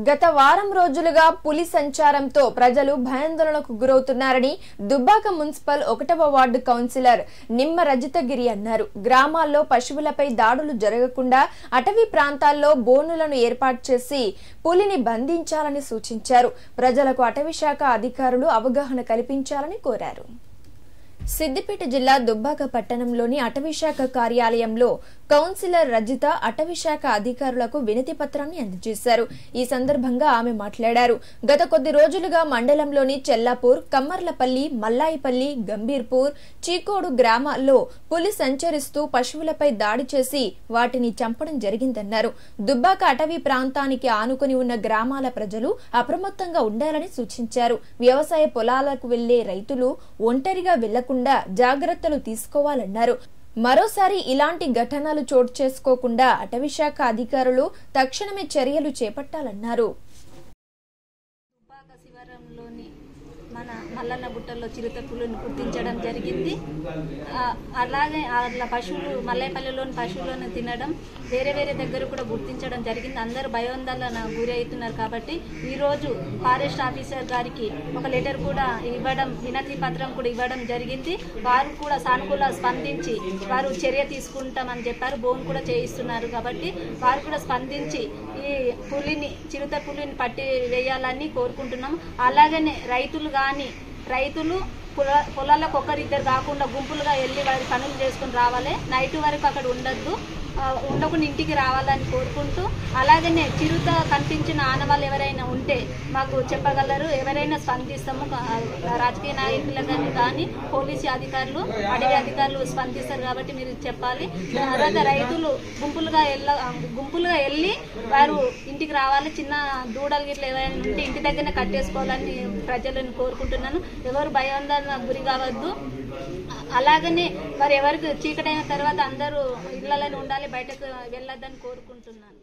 గత వారం రోజులుగా పులి సంచారంతో ప్రజలు భయాందోళనకు గురవుతున్నారని దుబ్బాక మున్సిపల్ ఒకటవ వార్డు కౌన్సిలర్ నిమ్మ రజితగిరి అన్నారు గ్రామాల్లో పశువులపై దాడులు జరగకుండా అటవీ ప్రాంతాల్లో బోనులను ఏర్పాటు చేసి పులిని బంధించాలని సూచించారు ప్రజలకు అటవీ శాఖ అధికారులు అవగాహన కల్పించాలని కోరారు సిద్దిపేట జిల్లా దుబ్బాక పట్టణంలోని అటవీశాఖ కార్యాలయంలో కౌన్సిలర్ రజిత అటవీశాఖ అధికారులకు వినతి పత్రాన్ని అందజేశారు ఈ సందర్భంగా ఆమె మాట్లాడారు గత కొద్ది రోజులుగా మండలంలోని చెల్లాపూర్ కమ్మర్లపల్లి మల్లాయిపల్లి గంభీర్పూర్ చీకోడు గ్రామాల్లో పులి సంచరిస్తూ పశువులపై దాడి చేసి వాటిని చంపడం జరిగిందన్నారు దుబ్బాక అటవీ ప్రాంతానికి ఆనుకుని ఉన్న గ్రామాల ప్రజలు అప్రమత్తంగా ఉండాలని సూచించారు వ్యవసాయ పొలాలకు వెళ్లే రైతులు ఒంటరిగా వెళ్లకుండా జాగ్రత్తలు తీసుకోవాలన్నారు మరోసారి ఇలాంటి ఘటనలు చోటు చేసుకోకుండా అటవీశాఖ అధికారులు తక్షణమే చర్యలు చేపట్టాలన్నారు దుబ్బాక శివారంలోని మన మల్లన్న గుట్టల్లో చిరుత పులుని గుర్తించడం జరిగింది ఆ, అలాగే అట్లా పశువులు మల్లేపల్లిలోని పశువులను తినడం వేరే వేరే దగ్గర కూడా గుర్తించడం జరిగింది అందరూ భయోందోళన గురి అవుతున్నారు కాబట్టి ఈరోజు ఫారెస్ట్ ఆఫీసర్ గారికి ఒక లెటర్ కూడా ఇవ్వడం వినతి పత్రం కూడా ఇవ్వడం జరిగింది వారు కూడా సానుకూల స్పందించి వారు చర్య తీసుకుంటామని చెప్పారు బోన్ కూడా చేయిస్తున్నారు కాబట్టి వారు కూడా స్పందించి ఈ పులిని చిరుత పులిని పట్టి వేయాలని కోరుకుంటున్నాం అలాగనే రైతులు కానీ రైతులు పొల పొలాలకు ఒకరిద్దరు కాకుండా గుంపులుగా వెళ్ళి వారి పనులు చేసుకుని రావాలి నైట్ వరకు అక్కడ ఉండద్దు ఆ, ఉండకుండా ఇంటికి రావాలని కోరుకుంటూ అలాగనే చిరుత కనిపించిన ఆనవాళ్ళు ఎవరైనా ఉంటే మాకు చెప్పగలరు ఎవరైనా స్పందిస్తాము ఆ, రాజకీయ నాయకులు కానీ పోలీసు అధికారులు అడవి అధికారులు స్పందిస్తారు కాబట్టి మీరు చెప్పాలి తర్వాత రైతులు గుంపులుగా వెళ్ళ గుంపులుగా వెళ్ళి వారు ఇంటికి రావాలి చిన్న దూడలు గిట్ల ఏవైనా ఉంటే ఇంటి దగ్గరనే కట్టేసుకోవాలని ప్రజలను కోరుకుంటున్నాను ఎవరు భయాందోళన గురి కావద్దు అలాగనే మరి ఎవరికి చీకటైన తర్వాత అందరూ ఇళ్లలో ఉండాలి బయటకు వెళ్ళొద్దని కోరుకుంటున్నాను